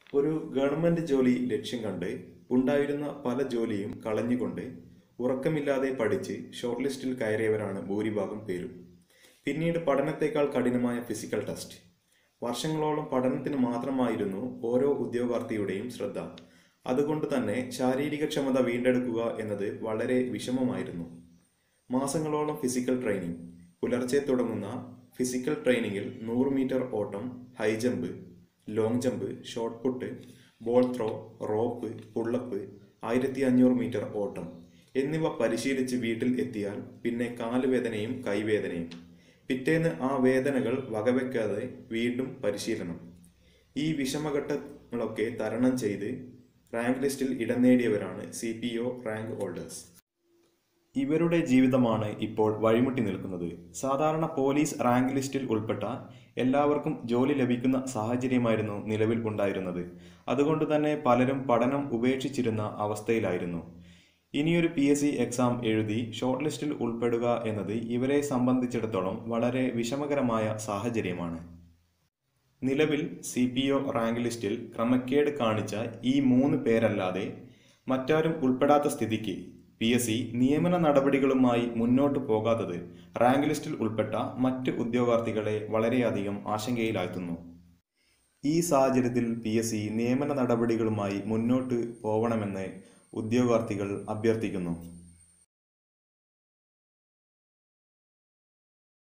ഒരു ഗവൺമെന്റ് ജോലി ലക്ഷ്യം കണ്ട് ഉണ്ടായിരുന്ന പല ജോലിയും കളഞ്ഞുകൊണ്ട് ഉറക്കമില്ലാതെ പഠിച്ച് ഷോർട്ട് ലിസ്റ്റിൽ കയറിയവരാണ് ഭൂരിഭാഗം പേരും പിന്നീട് പഠനത്തേക്കാൾ കഠിനമായ ഫിസിക്കൽ ടെസ്റ്റ് വർഷങ്ങളോളം പഠനത്തിന് മാത്രമായിരുന്നു ഓരോ ഉദ്യോഗാർത്ഥിയുടെയും ശ്രദ്ധ അതുകൊണ്ട് തന്നെ ശാരീരിക ക്ഷമത വീണ്ടെടുക്കുക എന്നത് വളരെ വിഷമമായിരുന്നു മാസങ്ങളോളം ഫിസിക്കൽ ട്രെയിനിങ് പുലർച്ചെ തുടങ്ങുന്ന ഫിസിക്കൽ ട്രെയിനിങ്ങിൽ നൂറ് മീറ്റർ ഓട്ടം high jump long jump shot put ball throw rope pull up ആയിരത്തി അഞ്ഞൂറ് മീറ്റർ ഓട്ടം എന്നിവ പരിശീലിച്ച് വീട്ടിൽ എത്തിയാൽ പിന്നെ കാലുവേദനയും കൈവേദനയും പിറ്റേന്ന് ആ വേദനകൾ വകവെക്കാതെ വീണ്ടും പരിശീലനം ഈ വിഷമഘട്ടങ്ങളൊക്കെ തരണം ചെയ്ത് റാങ്ക് ലിസ്റ്റിൽ ഇടം നേടിയവരാണ് C P O rank holders ഇവരുടെ ജീവിതമാണ് ഇപ്പോൾ വഴിമുട്ടി നിൽക്കുന്നത് സാധാരണ പോലീസ് റാങ്ക് ലിസ്റ്റിൽ ഉൾപ്പെട്ട എല്ലാവർക്കും ജോലി ലഭിക്കുന്ന സാഹചര്യമായിരുന്നു നിലവിൽ ഉണ്ടായിരുന്നത് അതുകൊണ്ട് തന്നെ പലരും പഠനം ഉപേക്ഷിച്ചിരുന്ന അവസ്ഥയിലായിരുന്നു ഇനിയൊരു പി എസ് സി എക്സാം എഴുതി ഷോർട്ട് ലിസ്റ്റിൽ ഉൾപ്പെടുക എന്നത് ഇവരെ സംബന്ധിച്ചിടത്തോളം വളരെ വിഷമകരമായ സാഹചര്യമാണ് നിലവിൽ സി പി ഒ റാങ്ക് ലിസ്റ്റിൽ ക്രമക്കേട് കാണിച്ച ഈ മൂന്ന് പേരല്ലാതെ മറ്റാരും ഉൾപ്പെടാത്ത സ്ഥിതിക്ക് പി എസ് സി നിയമന നടപടികളുമായി മുന്നോട്ടു പോകാത്തത് റാങ്ക് ലിസ്റ്റിൽ ഉൾപ്പെട്ട മറ്റ് ഉദ്യോഗാർത്ഥികളെ വളരെയധികം ആശങ്കയിലാഴ്ത്തുന്നു ഈ സാഹചര്യത്തിൽ പി എസ് സി നിയമന നടപടികളുമായി മുന്നോട്ട് പോകണമെന്ന് ഉദ്യോഗാർത്ഥികൾ അഭ്യർത്ഥിക്കുന്നു